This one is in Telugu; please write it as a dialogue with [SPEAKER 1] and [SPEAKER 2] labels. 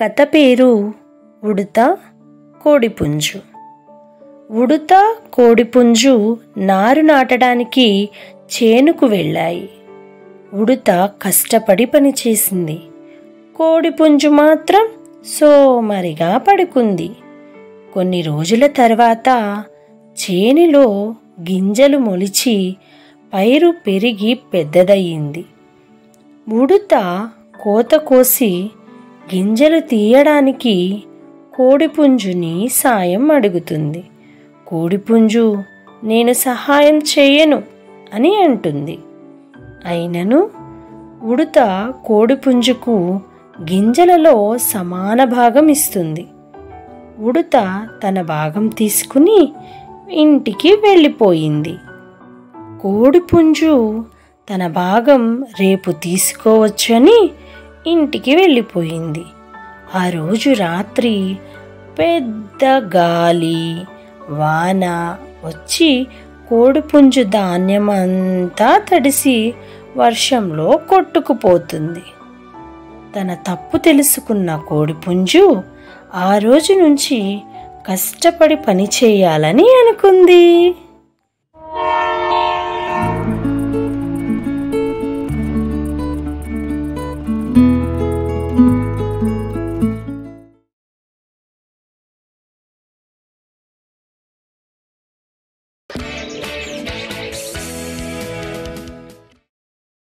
[SPEAKER 1] కథ పేరు ఉడుత కోడిపుంజు ఉడుత కోడిపుంజు నారు నాటడానికి చేనుకు వెళ్ళాయి ఉడుత కష్టపడి పనిచేసింది కోడిపుంజు మాత్రం సోమరిగా పడుకుంది కొన్ని రోజుల తర్వాత చేనిలో గింజలు మొలిచి పైరు పెరిగి పెద్దదయ్యింది ఉడుత కోత కోసి గింజలు తీయడానికి కోడిపుంజుని సాయం అడుగుతుంది కోడిపుంజు నేను సహాయం చేయను అని అంటుంది అయినను ఉడుత కోడిపుంజుకు గింజలలో సమాన భాగం ఇస్తుంది ఉడుత తన భాగం తీసుకుని ఇంటికి వెళ్ళిపోయింది కోడిపుంజు తన భాగం రేపు తీసుకోవచ్చని ఇంటికి వెళ్ళిపోయింది ఆ రోజు రాత్రి పెద్ద గాలి వాన వచ్చి కోడిపుంజు ధాన్యం అంతా తడిసి వర్షంలో కొట్టుకుపోతుంది తన తప్పు తెలుసుకున్న కోడిపుంజు ఆ రోజు నుంచి కష్టపడి పని చేయాలని అనుకుంది